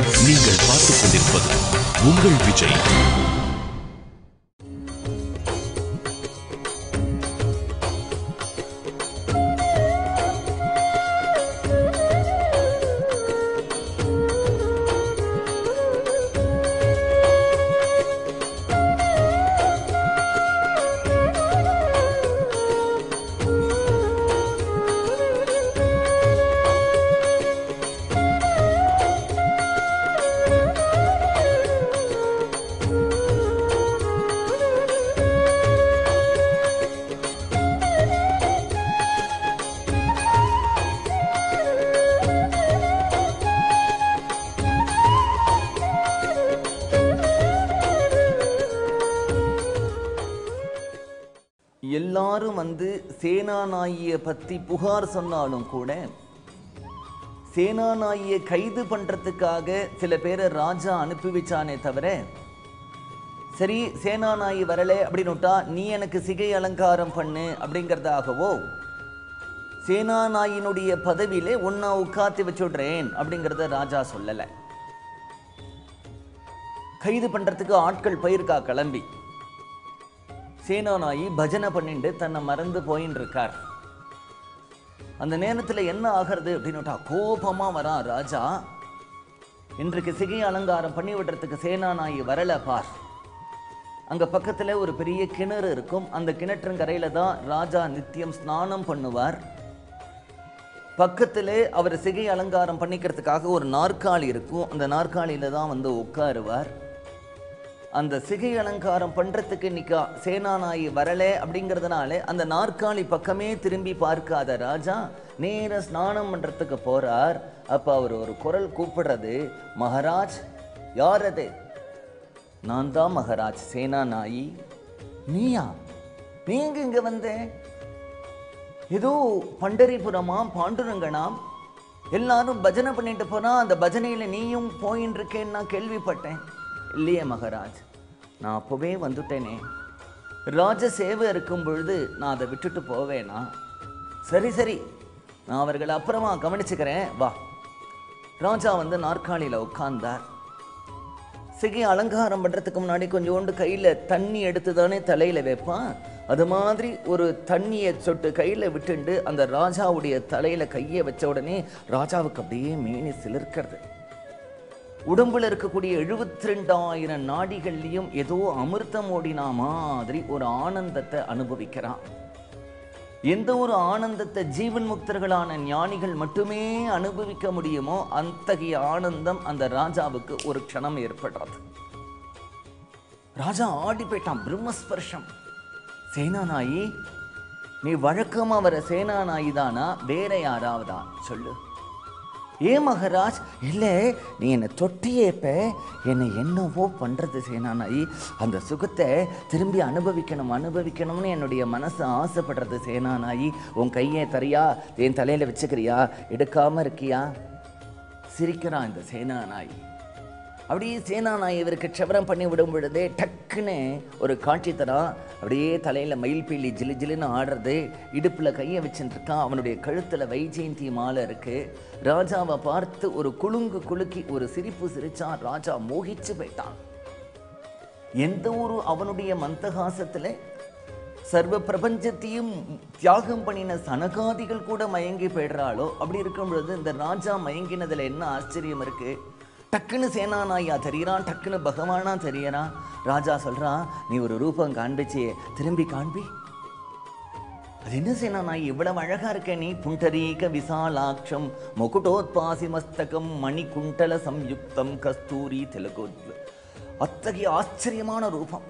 நீங்கள் பார்த்துக் கொண்டிருப்பது உங்கள் விஜய் எல்லாரும் வந்து சேனாநாயியை பற்றி புகார் சொன்னாலும் கூட சேனாநாயியை கைது பண்ணுறதுக்காக சில பேரை ராஜா அனுப்பி வச்சானே தவிர சரி சேனாநாயி வரலை அப்படின்னு விட்டா நீ எனக்கு சிகை அலங்காரம் பண்ணு அப்படிங்கிறதாகவோ சேனாநாயினுடைய பதவியிலே உன்னை உட்காத்தி வச்சுடுறேன் அப்படிங்கிறத ராஜா சொல்லலை கைது பண்ணுறதுக்கு ஆட்கள் போயிருக்கா கிளம்பி சேனாநாயி பஜனை பண்ணிட்டு தன்னை மறந்து போயின்னு இருக்கார் அந்த நேரத்தில் என்ன ஆகிறது அப்படின்னுட்டா கோபமா வரான் ராஜா இன்றைக்கு சிகை அலங்காரம் பண்ணி விடுறதுக்கு சேனாநாயி வரல பார் அங்க பக்கத்துல ஒரு பெரிய கிணறு இருக்கும் அந்த கிணற்றங்கரையில தான் ராஜா நித்தியம் ஸ்நானம் பண்ணுவார் பக்கத்திலே அவர் சிகை அலங்காரம் பண்ணிக்கிறதுக்காக ஒரு நாற்காலி இருக்கும் அந்த நாற்காலியில தான் வந்து உட்காருவார் அந்த சிகை அலங்காரம் பண்றதுக்கு இன்னைக்கு சேனாநாயி வரல அப்படிங்கிறதுனால அந்த நாற்காலி பக்கமே திரும்பி பார்க்காத ராஜா நேர ஸ்நானம் பண்றதுக்கு போறார் அப்ப அவர் ஒரு குரல் கூப்பிடுறது மகாராஜ் யார் அது நான் தான் மகாராஜ் சேனாநாயி நீயா நீங்க இங்க வந்த ஏதோ பண்டரிபுரமாம் பாண்டுரங்கனாம் எல்லாரும் பஜனை பண்ணிட்டு போனா அந்த பஜனையில நீயும் போயின்னு இருக்கேன்னு நான் கேள்விப்பட்டேன் இல்லையே மகாராஜ் நான் அப்போவே வந்துட்டேனே ராஜ சேவை இருக்கும் பொழுது நான் அதை விட்டுட்டு போவேனா சரி சரி நான் அவர்களை அப்புறமா கவனிச்சுக்கிறேன் வா ராஜா வந்து நாற்காலியில் உட்கார்ந்தார் சிகை அலங்காரம் பண்ணுறதுக்கு முன்னாடி கொஞ்சோண்டு கையில் தண்ணி எடுத்து தானே தலையில் வைப்பான் அது மாதிரி ஒரு தண்ணியை சொட்டு கையில் விட்டுண்டு அந்த ராஜாவுடைய தலையில் கையை வச்ச உடனே ராஜாவுக்கு அப்படியே மேனி சிலிர்க்கிறது உடம்புல இருக்கக்கூடிய எழுபத்தி ரெண்டாயிரம் நாடிகள்லையும் ஏதோ அமிர்தம் ஓடினா மாதிரி ஒரு ஆனந்தத்தை அனுபவிக்கிறான் எந்த ஒரு ஆனந்தத்தை ஜீவன் முக்தர்களான ஞானிகள் மட்டுமே அனுபவிக்க முடியுமோ அத்தகைய ஆனந்தம் அந்த ராஜாவுக்கு ஒரு க்ஷணம் ஏற்படுறது ராஜா ஆடி போயிட்டான் பிரம்மஸ்பர்ஷம் சேனாநாயி நீ வழக்கமா வர சேனாநாயி தானா வேற யாராவதா சொல்லு ஏ மகராஜ் இல்லை நீ என்னை தொட்டியேப்ப என்னை என்னவோ பண்ணுறது சேனாநாயி அந்த சுகத்தை திரும்பி அனுபவிக்கணும் அனுபவிக்கணும்னு என்னுடைய மனசு ஆசைப்படுறது சேனாநாயி உன் கையை தரியா என் தலையில் வச்சுக்கிறியா எடுக்காம இருக்கியா சிரிக்கிறான் இந்த சேனாநாயி அப்படியே சேனாநாயி இவருக்கு க்ஷவரம் பண்ணி விடும் பொழுதே டக்குன்னு ஒரு காட்சி தரான் அப்படியே தலையில் மயில் பீலி ஜிலு ஜிலுன்னு ஆடுறது இடுப்பில் கையை வச்சுட்டு இருக்கான் அவனுடைய கழுத்தில் வைஜெயந்தி மாலை இருக்கு ராஜாவை பார்த்து ஒரு குலுங்கு குலுக்கி ஒரு சிரிப்பு சிரிச்சான் ராஜா மோகிச்சு போயிட்டான் எந்த ஒரு அவனுடைய மந்தகாசத்தில் சர்வ பிரபஞ்சத்தையும் தியாகம் பண்ணின சனகாதிகள் கூட மயங்கி போயிடுறாளோ அப்படி இருக்கும் பொழுது இந்த ராஜா மயங்கினதுல என்ன ஆச்சரியம் இருக்கு டக்குன்னு சேனாநாயா தெரியறான் டக்குன்னு பகவானா தெரியறான் ராஜா சொல்றான் நீ ஒரு ரூபம் காண்பிச்சியே திரும்பி காண்பி அது என்ன சேனாநாய் இவ்வளவு அழகா இருக்க நீ புண்டரீக விசாலாட்சம் முகுட்டோத்பாசி மஸ்தகம் மணிகுண்டல சம்யுக்தம் கஸ்தூரி திலகோத்வ அத்தகைய ஆச்சரியமான ரூபம்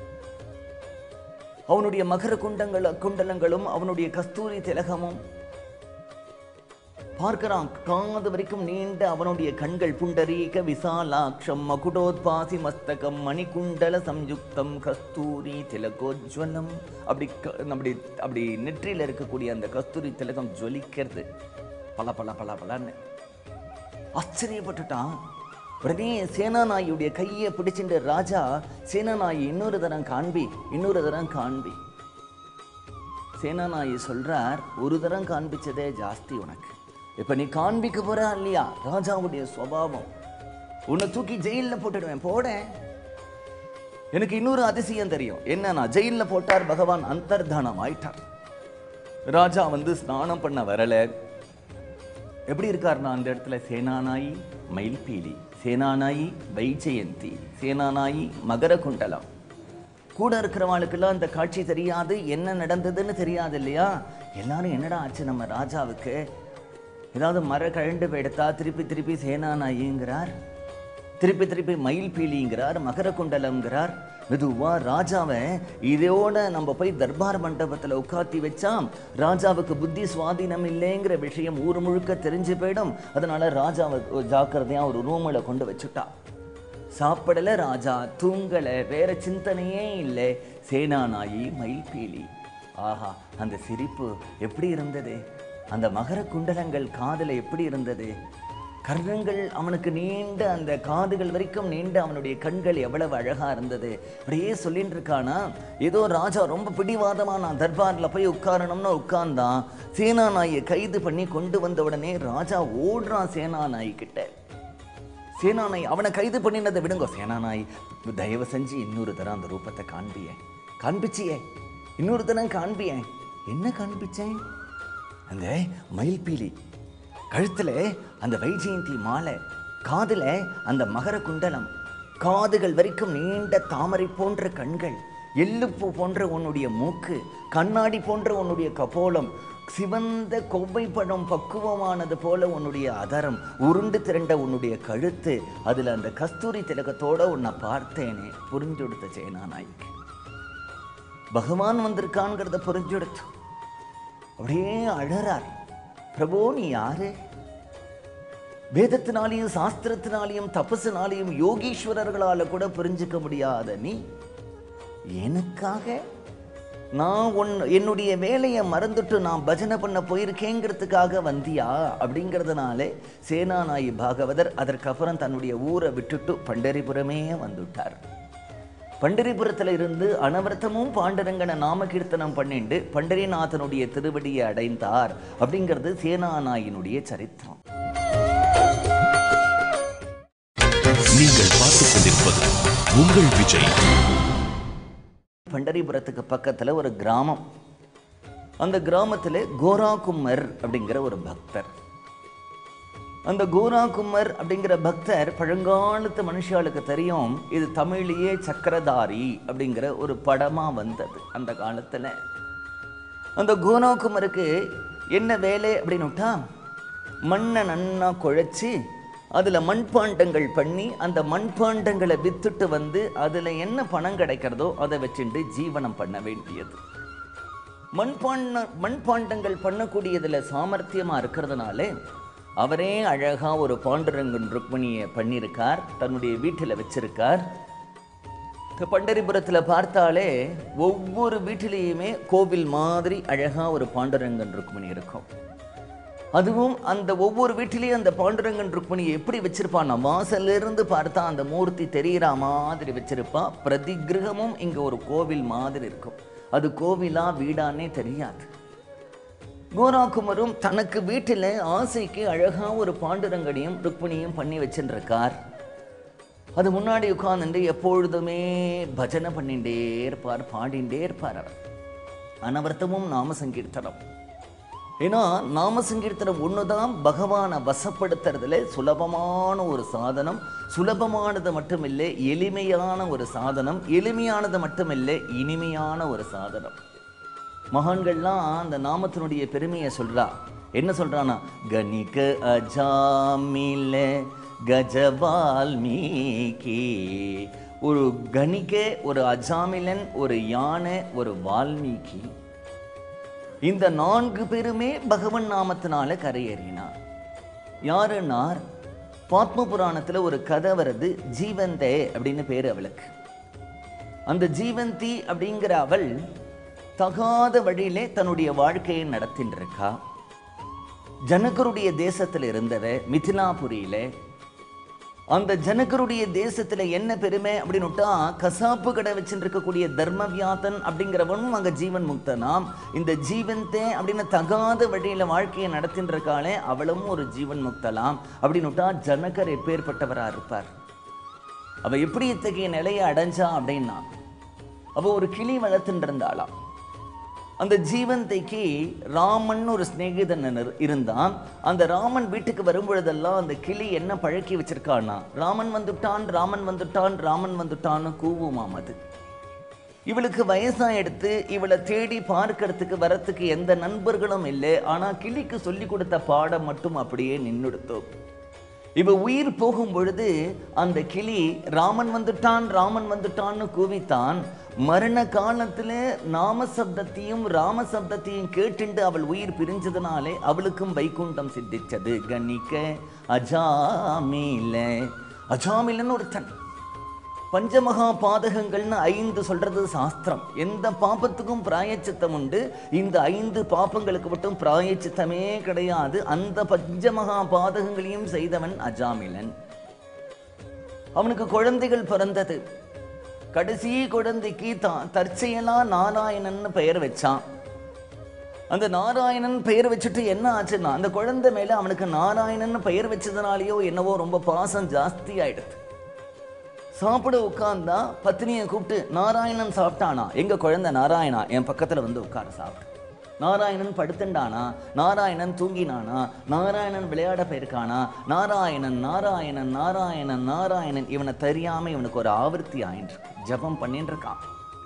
அவனுடைய மகர குண்டங்கள குண்டலங்களும் அவனுடைய கஸ்தூரி திலகமும் பார்க்கிறான் காது வரைக்கும் நீண்ட அவனுடைய கண்கள் புண்டரீக விசாலாட்சம் மகுடோத்பாசி மஸ்தகம் மணிகுண்டல சம்யுக்தம் கஸ்தூரி திலகோஜ்வலம் அப்படி க- அப்படி அப்படி நெற்றியில் இருக்கக்கூடிய அந்த கஸ்தூரி திலகம் ஜொலிக்கிறது பல பல பல பலன்னு ஆச்சரியப்பட்டுட்டான் உடனே சேனாநாயுடைய கையை பிடிச்சிட்டு ராஜா சேனாநாயி இன்னொரு தரம் காண்பி இன்னொரு தரம் காண்பி சேனாநாயி சொல்றார் ஒரு தரம் காண்பிச்சதே ஜாஸ்தி உனக்கு இப்ப நீ காண்பிக்க போறா இல்லையா ராஜாவுடைய சுவாவம் உன்னை தூக்கி ஜெயிலில் போட்டுடுவேன் போடேன் எனக்கு இன்னொரு அதிசயம் தெரியும் என்னன்னா ஜெயில்ல போட்டார் பகவான் அந்தர்தானம் ஆயிட்டார் ராஜா வந்து ஸ்நானம் பண்ண வரல எப்படி இருக்காருன்னா அந்த இடத்துல சேனானாயி மயில்பீலி சேனானாயி வைஜெயந்தி சேனானாயி மகர குண்டலம் கூட இருக்கிறவங்களுக்கெல்லாம் அந்த காட்சி தெரியாது என்ன நடந்ததுன்னு தெரியாது இல்லையா எல்லாரும் என்னடா ஆச்சு நம்ம ராஜாவுக்கு ஏதாவது மர கழண்டு போயிடுத்தா திருப்பி திருப்பி சேனானாயிங்கிறார் திருப்பி திருப்பி மயில் பீலிங்கிறார் மகர குண்டலம்ங்கிறார் மெதுவா ராஜாவை இதோட நம்ம போய் தர்பார் மண்டபத்துல உட்காத்தி வச்சா ராஜாவுக்கு புத்தி சுவாதீனம் இல்லைங்கிற விஷயம் ஊர் முழுக்க தெரிஞ்சு போயிடும் அதனால ராஜாவை ஜாக்கிரதையா ஒரு ரூமில் கொண்டு வச்சுட்டா சாப்பிடல ராஜா தூங்கல வேற சிந்தனையே இல்லை சேனாநாயி மயில்பீலி ஆஹா அந்த சிரிப்பு எப்படி இருந்தது அந்த மகர குண்டலங்கள் காதுல எப்படி இருந்தது கர்ணங்கள் அவனுக்கு நீண்ட அந்த காதுகள் வரைக்கும் நீண்ட அவனுடைய கண்கள் எவ்வளவு அழகா இருந்தது அப்படியே சொல்லிட்டு இருக்கானா ஏதோ ராஜா ரொம்ப பிடிவாதமா நான் தர்பார்ல போய் உட்காரணும்னு உட்கார்ந்தான் சேனாநாயை கைது பண்ணி கொண்டு வந்த உடனே ராஜா ஓடுறான் சேனாநாய் கிட்ட சேனாநாய் அவனை கைது பண்ணினதை விடுங்க சேனாநாய் தயவு செஞ்சு இன்னொரு தரம் அந்த ரூபத்தை காண்பிய காண்பிச்சியே இன்னொரு தரம் காண்பிய என்ன காண்பிச்சேன் அந்த மயில்பீலி கழுத்துல அந்த வைஜெயந்தி மாலை காதுல அந்த மகர குண்டலம் காதுகள் வரைக்கும் நீண்ட தாமரை போன்ற கண்கள் எள்ளுப்பூ போன்ற உன்னுடைய மூக்கு கண்ணாடி போன்ற உன்னுடைய கபோலம் சிவந்த கொவ்வை பழம் பக்குவமானது போல உன்னுடைய அதரம் உருண்டு திரண்ட உன்னுடைய கழுத்து அதுல அந்த கஸ்தூரி திலகத்தோட உன்னை பார்த்தேனே புரிஞ்செடுத்த சேனா நாய்க்கு பகவான் வந்திருக்கான்ங்கிறத புரிஞ்செடுத்து அப்படியே அழறார் பிரபு நீ யாரு வேதத்தினாலையும் சாஸ்திரத்தினாலையும் தபசுனாலையும் யோகீஸ்வரர்களால கூட புரிஞ்சுக்க முடியாத நீ எனக்காக நான் உன் என்னுடைய வேலையை மறந்துட்டு நான் பஜனை பண்ண போயிருக்கேங்கிறதுக்காக வந்தியா அப்படிங்கிறதுனாலே சேனாநாயி பாகவதர் அதற்கப்புறம் தன்னுடைய ஊரை விட்டுட்டு பண்டரிபுரமே வந்துட்டார் பண்டரிபுரத்துல இருந்து அனவர்த்தமும் பாண்டரங்கனை நாம கீர்த்தனம் பண்ணிண்டு பண்டரிநாதனுடைய திருவடியை அடைந்தார் அப்படிங்கிறது சேனாநாயினுடைய சரித்திரம் நீங்கள் பார்த்துக் கொண்டிருப்பது உங்கள் விஜய் பண்டரிபுரத்துக்கு பக்கத்துல ஒரு கிராமம் அந்த கிராமத்துல கோராகும்மர் அப்படிங்கிற ஒரு பக்தர் அந்த கோராகும்மர் அப்படிங்கிற பக்தர் பழங்காலத்து மனுஷாளுக்கு தெரியும் இது தமிழ்லயே சக்கரதாரி அப்படிங்கிற ஒரு படமா வந்தது அந்த காலத்துல அந்த கோராகுமருக்கு என்ன வேலை அப்படின்னு விட்டா மண்ணை நன்னா குழைச்சி அதில் மண்பாண்டங்கள் பண்ணி அந்த மண்பாண்டங்களை வித்துட்டு வந்து அதில் என்ன பணம் கிடைக்கிறதோ அதை வச்சுட்டு ஜீவனம் பண்ண வேண்டியது மண்பாண்ட மண்பாண்டங்கள் பண்ணக்கூடியதில் சாமர்த்தியமாக இருக்கிறதுனால அவரே அழகா ஒரு பாண்டுரங்கன் ருக்மணியை பண்ணியிருக்கார் தன்னுடைய வீட்டில் வச்சிருக்கார் இப்ப பண்டரிபுரத்தில் பார்த்தாலே ஒவ்வொரு வீட்டிலேயுமே கோவில் மாதிரி அழகா ஒரு பாண்டுரங்கன் ருக்மணி இருக்கும் அதுவும் அந்த ஒவ்வொரு வீட்டிலேயும் அந்த பாண்டுரங்கன் ருக்மணியை எப்படி வச்சிருப்பான் வாசல்ல இருந்து பார்த்தா அந்த மூர்த்தி தெரியற மாதிரி வச்சிருப்பா பிரதி கிரகமும் இங்க ஒரு கோவில் மாதிரி இருக்கும் அது கோவிலா வீடானே தெரியாது கோராகுமரும் தனக்கு வீட்டில் ஆசைக்கு அழகா ஒரு பாண்டுரங்கனையும் ருக்மிணியும் பண்ணி வச்சுருக்கார் அது முன்னாடி உட்கார்ந்துட்டு எப்பொழுதுமே பஜனை பண்ணிட்டே இருப்பார் பாடிண்டே இருப்பார் அவர் அனவர்த்தமும் நாம சங்கீர்த்தனம் ஏன்னா நாம சங்கீர்த்தனம் ஒண்ணுதான் பகவானை வசப்படுத்துறதுல சுலபமான ஒரு சாதனம் சுலபமானது மட்டுமில்லை எளிமையான ஒரு சாதனம் எளிமையானது மட்டுமில்லை இனிமையான ஒரு சாதனம் மகான்கள்லாம் அந்த நாமத்தினுடைய பெருமையை சொல்றா என்ன சொல்றானா கணிக அஜாமில கஜவால்மீகி ஒரு கணிக ஒரு அஜாமிலன் ஒரு யானை ஒரு வால்மீகி இந்த நான்கு பேருமே பகவன் நாமத்தினால கரையேறினார் யாருன்னார் பாத்ம புராணத்துல ஒரு கதை வருது ஜீவந்தே அப்படின்னு பேரு அவளுக்கு அந்த ஜீவந்தி அப்படிங்கிற அவள் தகாத வழியிலே தன்னுடைய வாழ்க்கையை நடத்தின்னு இருக்கா ஜனகருடைய தேசத்தில் இருந்தவ மிதிலாபுரியில அந்த ஜனகருடைய தேசத்துல என்ன பெருமை அப்படின்னு விட்டா கசாப்பு கடை வச்சுட்டு இருக்கக்கூடிய தர்மவியாதன் அப்படிங்கிறவனும் அங்க ஜீவன் முக்தனாம் இந்த ஜீவன்தே அப்படின்னு தகாத வழியில வாழ்க்கையை நடத்தின்னு இருக்காளே அவளும் ஒரு ஜீவன் முக்தலாம் அப்படின்னு விட்டா ஜனகர் எப்பேற்பட்டவரா இருப்பார் அவ எப்படி இத்தகைய நிலையை அடைஞ்சா அப்படின்னா அவ ஒரு கிளி வளர்த்துட்டு இருந்தாளாம் அந்த ஜீவந்தைக்கு ராமன் ஒரு சிநேகிதன் இரு- இருந்தான் அந்த ராமன் வீட்டுக்கு வரும்பொழுதெல்லாம் அந்த கிளி என்ன பழக்கி வச்சிருக்கான்னா ராமன் வந்துட்டான் ராமன் வந்துட்டான் ராமன் வந்துட்டான்னு கூவுமாம் அது இவளுக்கு வயசாயிடுத்து இவளை தேடி பார்க்கறதுக்கு வரத்துக்கு எந்த நண்பர்களும் இல்லை ஆனா கிளிக்கு சொல்லி கொடுத்த பாடம் மட்டும் அப்படியே நின்னுடுத்தோம் இவ உயிர் போகும் பொழுது அந்த கிளி ராமன் வந்துட்டான் ராமன் வந்துட்டான்னு கூவித்தான் மரண காலத்துல நாம சப்தத்தையும் ராம சப்தத்தையும் கேட்டுண்டு அவள் உயிர் பிரிஞ்சதுனாலே அவளுக்கும் வைகுண்டம் சித்திச்சது கணிக்க அஜாமீல அஜாமிலன்னு ஒருத்தன் பஞ்சமகா பாதகங்கள்னு ஐந்து சொல்றது சாஸ்திரம் எந்த பாபத்துக்கும் பிராயச்சித்தம் உண்டு இந்த ஐந்து பாப்பங்களுக்கு மட்டும் பிராயச்சித்தமே கிடையாது அந்த பஞ்சமகா பாதகங்களையும் செய்தவன் அஜாமிலன் அவனுக்கு குழந்தைகள் பிறந்தது கடைசி குழந்தைக்கு த- தற்செயலா நாராயணன்னு பெயர் வச்சான் அந்த நாராயணன் பெயர் வச்சுட்டு என்ன ஆச்சுன்னா அந்த குழந்தை மேல அவனுக்கு நாராயணன் பெயர் வச்சதுனாலயோ என்னவோ ரொம்ப பாசம் ஜாஸ்தி ஆயிடுது சாப்பிட உட்கார்ந்தா பத்னியை கூப்பிட்டு நாராயணன் சாப்பிட்டானா எங்க குழந்தை நாராயணா என் பக்கத்துல வந்து உட்கார சாப்பிடு நாராயணன் படுத்துண்டானா நாராயணன் தூங்கினானா நாராயணன் விளையாட போயிருக்கானா நாராயணன் நாராயணன் நாராயணன் நாராயணன் இவனை தெரியாம இவனுக்கு ஒரு ஆவர்த்தி ஆயிட்டு இருக்கு ஜபம் பண்ணிட்டு இருக்கான்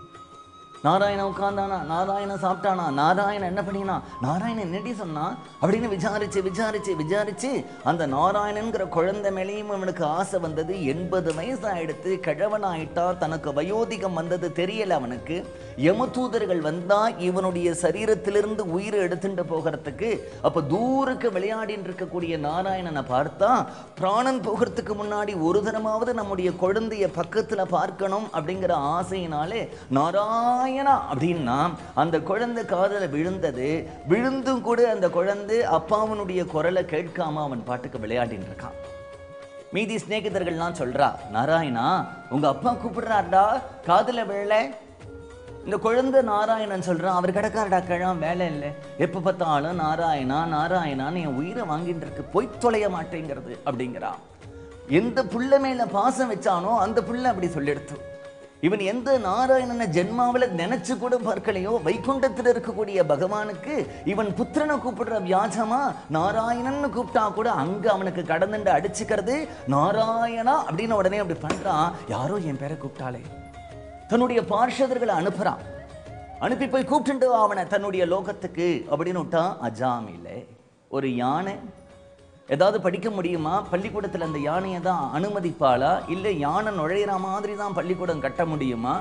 நாராயணன் உட்கார்ந்தானா நாராயணன் சாப்பிட்டானா நாராயணன் என்ன பண்ணினா நாராயணன் என்னடி சொன்னா அப்படின்னு விசாரிச்சு விசாரிச்சு விசாரிச்சு அந்த நாராயணன்கிற குழந்தை மேலேயும் இவனுக்கு ஆசை வந்தது எண்பது வயசு ஆயிடுத்து கிழவன் ஆயிட்டா தனக்கு வயோதிகம் வந்தது தெரியல அவனுக்கு யமதூதர்கள் வந்தா இவனுடைய சரீரத்திலிருந்து உயிரை எடுத்துட்டு போகிறதுக்கு அப்ப தூரக்கு விளையாடின்னு இருக்கக்கூடிய நாராயணனை பார்த்தா பிராணன் போகிறதுக்கு முன்னாடி ஒரு தரமாவது நம்முடைய குழந்தைய பக்கத்துல பார்க்கணும் அப்படிங்கிற ஆசையினாலே நாராயணா அப்படின்னா அந்த குழந்தை காதல விழுந்தது விழுந்தும் கூட அந்த குழந்தை அப்பாவனுடைய குரலை கேட்காம அவன் பாட்டுக்கு விளையாடின்னு இருக்கான் மீதி சிநேகிதர்கள்லாம் சொல்றா நாராயணா உங்க அப்பா கூப்பிடுறாருடா காதுல விழல இந்த குழந்தை நாராயணன் சொல்றான் அவர் கிடக்காரடா கிழம் வேலை இல்லை எப்ப பார்த்தாலும் நாராயணா நாராயணான்னு என் உயிரை வாங்கிட்டு இருக்கு போய் தொலைய மாட்டேங்கிறது அப்படிங்கிறான் எந்த புள்ள மேல பாசம் வச்சானோ அந்த புள்ள அப்படி சொல்லிடுத்து இவன் எந்த நாராயணனை ஜென்மாவில் நினைச்சு கூட பார்க்கலையோ வைகுண்டத்தில் இருக்கக்கூடிய பகவானுக்கு இவன் புத்திரனை கூப்பிடுற வியாஜமா நாராயணன்னு கூப்பிட்டா கூட அங்க அவனுக்கு கடந்துண்டு அடிச்சுக்கிறது நாராயணா அப்படின்னு உடனே அப்படி பண்றான் யாரோ என் பேரை கூப்பிட்டாலே தன்னுடைய பார்ஷதர்களை அனுப்புறான் அனுப்பி போய் கூப்பிட்டு வா அவனை தன்னுடைய லோகத்துக்கு அப்படின்னு விட்டான் அஜாமிலே ஒரு யானை ஏதாவது படிக்க முடியுமா பள்ளிக்கூடத்தில் அந்த யானையை தான் அனுமதிப்பாளா இல்லை யானை நுழையிற மாதிரி தான் பள்ளிக்கூடம் கட்ட முடியுமா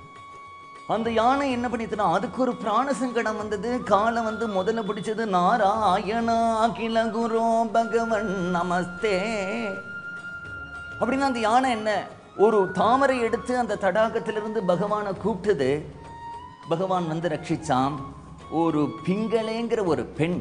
அந்த யானை என்ன பண்ணிட்டுனா அதுக்கு ஒரு பிராண சங்கடம் வந்தது காலை வந்து முதல்ல பிடிச்சது நாராயணா அகில குரு பகவன் நமஸ்தே அப்படின்னா அந்த யானை என்ன ஒரு தாமரை எடுத்து அந்த தடாகத்திலிருந்து பகவானை கூப்பிட்டது பகவான் வந்து ரட்சிச்சான் ஒரு பிங்களேங்கிற ஒரு பெண்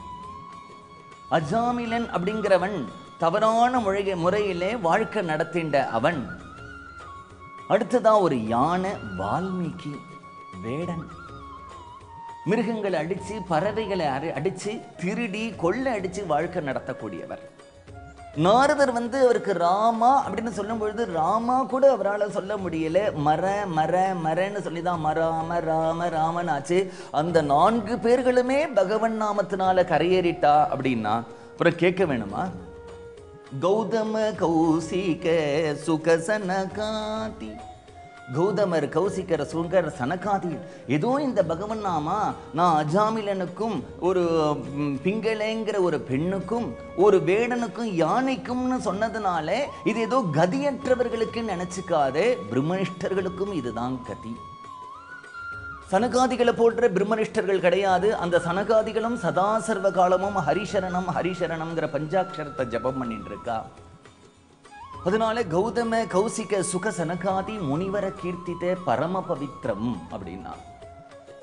அஜாமிலன் அப்படிங்கிறவன் தவறான முறை முறையிலே வாழ்க்கை நடத்தின்ற அவன் அடுத்ததா ஒரு யானை வால்மீகி வேடன் மிருகங்களை அடிச்சு பறவைகளை அரி- அடிச்சு திருடி கொள்ளை அடிச்சு வாழ்க்கை நடத்தக்கூடியவர் நாரதர் வந்து அவருக்கு ராமா அப்படின்னு சொல்லும் பொழுது ராமா கூட அவரால் சொல்ல முடியல மர மர மரன்னு சொல்லி தான் மராம ராம ராமன் ஆச்சு அந்த நான்கு பேர்களுமே பகவன் நாமத்தினால கரையேறிட்டா அப்படின்னா அப்புறம் கேட்க வேணுமா கௌதம கௌசிக சுகசன காதி கௌதமர் கௌசிகர் சுங்கர் சனகாதி ஏதோ இந்த பகவன் நாமா நான் அஜாமிலனுக்கும் ஒரு ம், பிங்களேங்கிற ஒரு பெண்ணுக்கும் ஒரு வேடனுக்கும் யானைக்கும்னு சொன்னதுனால இது ஏதோ கதியற்றவர்களுக்கு நினைச்சுக்காதே பிரம்மனிஷ்டர்களுக்கும் இதுதான் கதி சனகாதிகளை போன்ற பிரம்மனிஷ்டர்கள் கிடையாது அந்த சனகாதிகளும் சதா சர்வ காலமும் ஹரிசரணம் ஹரிசரணம்ங்கிற பஞ்சாட்சரத்தை ஜபம் பண்ணிட்டு இருக்கா அதனால கௌதம கௌசிக சுக சனகாதி முனிவர கீர்த்தித்தே பரம பவித்ரம் அப்படின்னா